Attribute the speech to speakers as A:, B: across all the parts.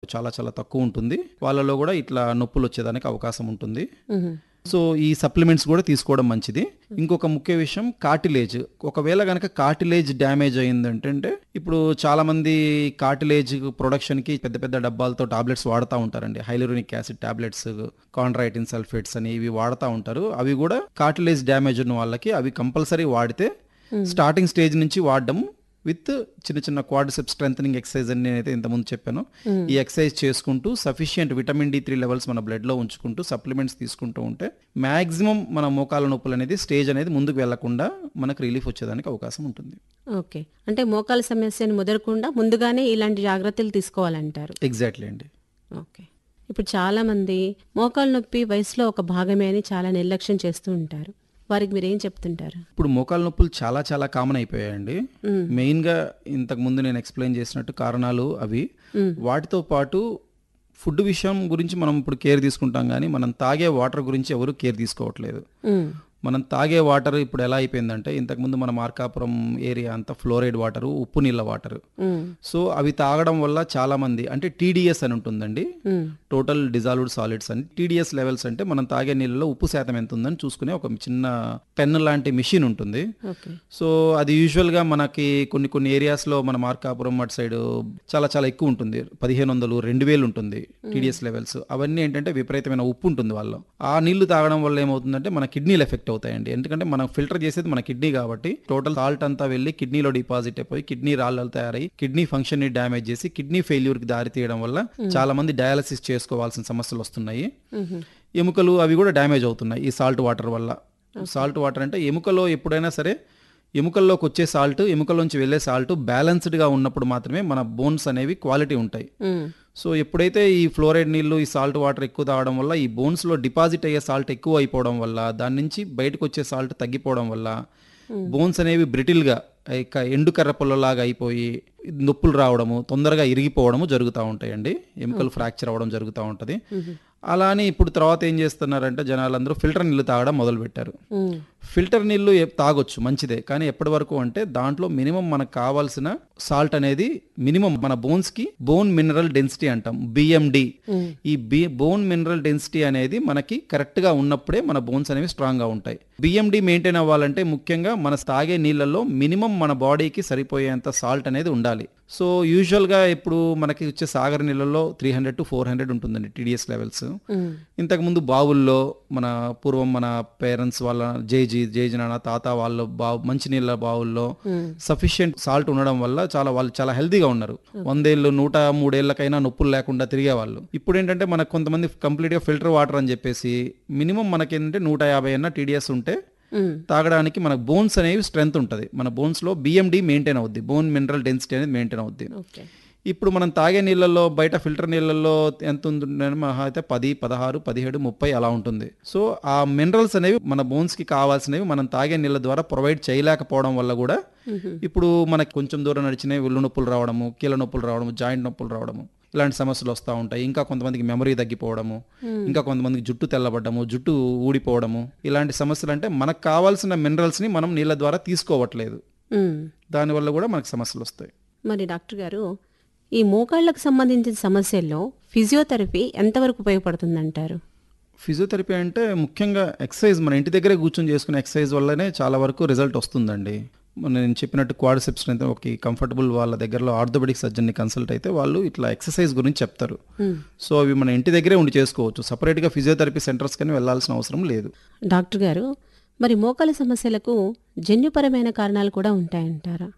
A: చాలా చాలా తక్కువ ఉంటుంది వాళ్ళలో కూడా ఇట్లా నొప్పులు వచ్చేదానికి అవకాశం ఉంటుంది
B: మ్మ్.
A: సో ఈ సప్లిమెంట్స్ కూడా తీసుకోవడం మంచిది ఇంకొక ముఖ్య విషయం కార్టిలేజ్ ఒకవేళ కనుక కార్టిలేజ్ డ్యామేజ్ అయిందంటే ఇప్పుడు చాలా మంది కార్టిలేజ్ ప్రొడక్షన్ కి పెద్ద పెద్ద డబ్బాలతో టాబ్లెట్స్ వాడుతూ ఉంటారండి hyaluronic acid tablets chondroitin sulphates అని ఇవి వాడుతూ ఉంటారు అవి కూడా కార్టిలేజ్ డ్యామేజ్ ఉన్న వాళ్ళకి అవి కంపల్సరీ వాడితే స్టార్టింగ్ స్టేజ్ నుంచి వాడడం విత్ చిన్న చిన్న క్వాడ్రిసెప్ స్ట్రెంథనింగ్ ఎక్సర్సైజ్ అని నేనైతే ఇంతకుముందు చెప్పాను ఈ ఎక్సర్సైజ్ చేసుకుంటూ sufficient vitamin D three levels మన బ్లడ్లో ఉంచుకుంటూ సప్లిమెంట్స్ తీసుకుంటూ ఉంటే మాక్సిమం మన మోకాల నొప్పులు అనేది స్టేజ్ అనేది ముందుకు వెళ్లకుండా మనకు రిలీఫ్ వచ్చేదానికి అవకాశం ఉంటుంది
B: ఓకే అంటే మోకాల సమస్యను ముదరకుండా ముందుగానే ఇలాంటి జాగ్రత్తలు తీసుకోవాలంటారు
A: ఎగ్జాక్ట్లీ అండి
B: ఓకే ఇప్పుడు చాలా మంది మోకాలు నొప్పి వయసులో ఒక భాగమే అని చాలా నిర్లక్ష్యం చేస్తూ ఉంటారు వారికి మీరు ఏం చెప్తుంటారు
A: ఇప్పుడు మోకాల నొప్పులు చాలా చాలా కామన్ అయిపోయాయండి మెయిన్గా ఇంతకు ముందు నేను ఎక్స్ప్లెయిన్ చేసినట్టు కారణాలు అవి వాటితో పాటు ఫుడ్ విషయం గురించి మనం ఇప్పుడు కేర్ తీసుకుంటాం కానీ మనం తాగే వాటర్ గురించి ఎవరు కేర్ తీసుకోవట్లేదు
B: మ్మ్.
A: మనం తాగే వాటర్ ఇప్పుడు ఎలా అయిపోయిందంటే ఇంతకుముందు మన మార్కాపురం ఏరియా అంతా ఫ్లోరైడ్ వాటర్ ఉప్పు నీళ్ళ వాటర్
B: మ్మ్.
A: సో అవి తాగడం వల్ల చాలా మంది అంటే టీడీఎస్ అని ఉంటుందండి
B: మ్మ్.
A: టోటల్ డిజాల్వ్డ్ సాలిడ్స్ అని టీడీఎస్ లెవెల్స్ అంటే మనం తాగే నీళ్ళలో ఉప్పు శాతం ఎంత ఉందని చూసుకునే ఒక చిన్న పెన్ లాంటి మిషన్ ఉంటుంది
B: ఓకే
A: సో అది యూజువల్గా మనకి కొన్ని కొన్ని ఏరియాస్లో మన మార్కాపురం అటు సైడ్ చాలా చాలా ఎక్కువ ఉంటుంది పదిహేను వందలు రెండు వేలు ఉంటుంది టీడీఎస్ లెవెల్స్ అవన్నీ ఏంటంటే విపరీతమైన ఉప్పు ఉంటుంది వాళ్ళు ఆ నీళ్లు తాగడం వల్ల ఏమవుతుందంటే మన కిడ్నీలు ఎఫెక్ట్ అవుతాయండి ఎందుకంటే మనం ఫిల్టర్ చేసేది మన కిడ్నీ కాబట్టి టోటల్ సాల్ట్ అంతా వెళ్ళి కిడ్నీలో డిపాజిట్ అయిపోయి కిడ్నీ రాళ్ళు తయారై కిడ్నీ ఫంక్షన్ ని డ్యామేజ్ చేసి కిడ్నీ ఫెయిల్యూర్ కి దారి తీయడం వల్ల చాలా మంది డయాలసిస్ చేసుకోవాల్సిన సమస్యలు వస్తున్నాయి
B: మ్మ్.
A: ఎముకలు అవి కూడా డ్యామేజ్ అవుతున్నాయి ఈ సాల్ట్ వాటర్ వల్ల సాల్ట్ వాటర్ అంటే ఎముకలో ఎప్పుడైనా సరే ఎముకల్లోకి వచ్చే సాల్ట్ ఎముకల్లోంచి వెళ్ళే సాల్ట్ బ్యాలెన్స్డ్గా ఉన్నప్పుడు మాత్రమే మన బోన్స్ అనేవి క్వాలిటీ ఉంటాయి
B: మ్మ్.
A: సో ఎప్పుడైతే ఈ ఫ్లోరైడ్ నీళ్లు ఈ సాల్ట్ వాటర్ ఎక్కువ తాగడం వల్ల ఈ బోన్స్లో డిపాజిట్ అయ్యే సాల్ట్ ఎక్కువ అయిపోవడం వల్ల దాని నుంచి బయటకు వచ్చే సాల్ట్ తగ్గిపోవడం వల్ల బోన్స్ అనేవి బ్రిటిల్గా ఇక ఎండు కర్ర పుల్లలాగా అయిపోయి నొప్పులు రావడము తొందరగా ఇరిగిపోవడము జరుగుతూ ఉంటాయండి ఎముకలు ఫ్రాక్చర్ అవ్వడం జరుగుతూ ఉంటుంది అలా అని ఇప్పుడు తర్వాత ఏం చేస్తున్నారంటే జనాలందరూ ఫిల్టర్ నీళ్ళు తాగడం మొదలు పెట్టారు
B: మ్మ్.
A: ఫిల్టర్ నీళ్ళు ఎప్- తాగొచ్చు మంచిదే కానీ ఎప్పటి వరకు అంటే దాంట్లో మినిమం మనకు కావాల్సిన సాల్ట్ అనేది మినిమం మన బోన్స్ కి బోన్ మినరల్ డెన్సిటీ అంటాం బిఎండి ఈ బి బోన్ మినరల్ డెన్సిటీ అనేది మనకి కరెక్ట్ గా ఉన్నప్పుడే మన బోన్స్ అనేవి స్ట్రాంగ్ గా ఉంటాయి బిఎండి మెయింటైన్ అవ్వాలంటే ముఖ్యంగా మన తాగే నీళ్ళల్లో మినిమం మన బాడీకి సరిపోయేంత సాల్ట్ అనేది ఉండాలి సో యూజువల్గా ఇప్పుడు మనకి వచ్చే సాగర్ నీళ్ళల్లో three hundred to four hundred ఉంటుందండి టీడీఎస్ లెవెల్స్
B: మ్మ్.
A: ఇంతకుముందు బావుల్లో మన పూర్వం మన పేరెంట్స్ వాళ్ళ జేజీ జేజీ నాన్న తాత వాళ్ళ బావు మంచినీళ్ళ బావుల్లో సఫిషియెంట్ సాల్ట్ ఉండడం వల్ల చాలా వాళ్ళు చాలా హెల్తీగా ఉన్నారు వందేళ్ళు నూట మూడేళ్లకైనా నొప్పులు లేకుండా తిరిగేవాళ్ళు ఇప్పుడు ఏంటంటే మనకు కొంతమంది కంప్లీట్గా ఫిల్టర్ వాటర్ అని చెప్పేసి మినిమం మనకి ఏంటంటే నూట యాభై అన్న టీడీఎస్ ఉంటే
B: మ్మ్.
A: తాగడానికి మన బోన్స్ అనేవి స్ట్రెంత్ ఉంటుంది మన బోన్స్లో బిఎండి మెయింటైన్ అవుద్ది బోన్ మినరల్ డెన్సిటీ అనేది మెయింటైన్ అవుద్ది
B: ఓకే
A: ఇప్పుడు మనం తాగే నీళ్ళల్లో బయట ఫిల్టర్ నీళ్ళల్లో ఎంత ఉంటుందని మహా అయితే పది పదహారు పదిహేడు ముప్పై అలా ఉంటుంది సో ఆ మినరల్స్ అనేవి మన బోన్స్ కి కావాల్సినవి మనం తాగే నీళ్ళ ద్వారా ప్రొవైడ్ చేయలేకపోవడం వల్ల కూడా ఇప్పుడు మనకి కొంచెం దూరం నడిచిన ఒళ్ళు నొప్పులు రావడము కీళ్ళ నొప్పులు రావడము జాయింట్ నొప్పులు రావడము ఇలాంటి సమస్యలు వస్తూ ఉంటాయి ఇంకా కొంతమందికి మెమరీ తగ్గిపోవడము ఇంకా కొంతమందికి జుట్టు తెల్లబడ్డము జుట్టు ఊడిపోవడము ఇలాంటి సమస్యలు అంటే మనకు కావాల్సిన మినరల్స్ ని మనం నీళ్ళ ద్వారా తీసుకోవట్లేదు
B: మ్మ్.
A: దానివల్ల కూడా మనకు సమస్యలు వస్తాయి
B: మరి డాక్టర్ గారు ఈ మోకాళ్ళకు సంబంధించిన సమస్యల్లో ఫిజియోథెరపీ ఎంతవరకు ఉపయోగపడుతుందంటారు
A: ఫిజియోథెరపీ అంటే ముఖ్యంగా ఎక్సర్సైజ్ మన ఇంటి దగ్గరే కూర్చొని చేసుకునే ఎక్సర్సైజ్ వల్లనే చాలా వరకు రిజల్ట్ వస్తుందండి మన నేను చెప్పినట్టు క్వాడ్రిసెప్స్ స్ట్రెంత్ ఒక కంఫర్టబుల్ వాళ్ళ దగ్గరలో ఆర్థోపెడిక్ సర్జన్ని కన్సల్ట్ అయితే వాళ్ళు ఇట్లా ఎక్సర్సైజ్ గురించి చెప్తారు సో అవి మన ఇంటి దగ్గరే ఉండి చేసుకోవచ్చు సపరేట్గా ఫిజియోథెరపీ సెంటర్స్ కానీ వెళ్ళాల్సిన అవసరం లేదు
B: డాక్టర్ గారు మరి మోకాల సమస్యలకు జన్యుపరమైన కారణాలు కూడా ఉంటాయంటారా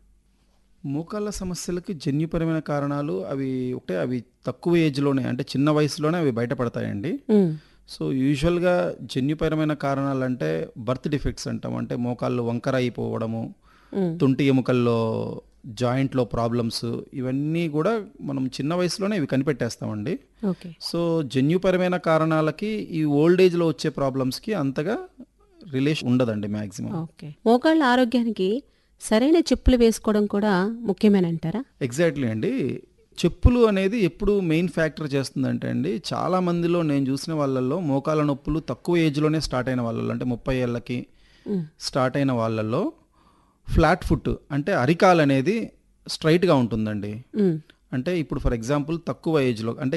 A: మోకాళ్ళ సమస్యలకి జన్యుపరమైన కారణాలు అవి ఒకటే అవి తక్కువ ఏజ్లోనే అంటే చిన్న వయసులోనే అవి బయటపడతాయండి
B: మ్మ్.
A: సో యూజువల్గా జన్యుపరమైన కారణాలు అంటే బర్త్ డిఫెక్ట్స్ అంటాం అంటే మోకాళ్ళు వంకర అయిపోవడము
B: మ్మ్.
A: తుంటి ఎముకల్లో జాయింట్లో ప్రాబ్లమ్స్ ఇవన్నీ కూడా మనం చిన్న వయసులోనే ఇవి కనిపెట్టేస్తామండి
B: ఓకే
A: సో జన్యుపరమైన కారణాలకి ఈ ఓల్డ్ ఏజ్లో వచ్చే ప్రాబ్లమ్స్కి అంతగా రిలేషన్ ఉండదండి మ్యాక్సిమం
B: ఓకే మోకాళ్ళ ఆరోగ్యానికి సరైన చెప్పులు వేసుకోవడం కూడా ముఖ్యమేనంటారా
A: ఎగ్జాక్ట్లీ అండి చెప్పులు అనేది ఎప్పుడు మెయిన్ ఫ్యాక్టర్ చేస్తుందంటే అండి చాలా మందిలో నేను చూసిన వాళ్ళల్లో మోకాల నొప్పులు తక్కువ ఏజ్లోనే స్టార్ట్ అయిన వాళ్ళలో అంటే ముప్పై ఏళ్ళకి
B: మ్మ్.
A: స్టార్ట్ అయిన వాళ్ళల్లో ఫ్లాట్ ఫుట్ అంటే అరికాలు అనేది స్ట్రైట్గా ఉంటుందండి
B: మ్మ్.
A: అంటే ఇప్పుడు ఫర్ ఎగ్జాంపుల్ తక్కువ ఏజ్లో అంటే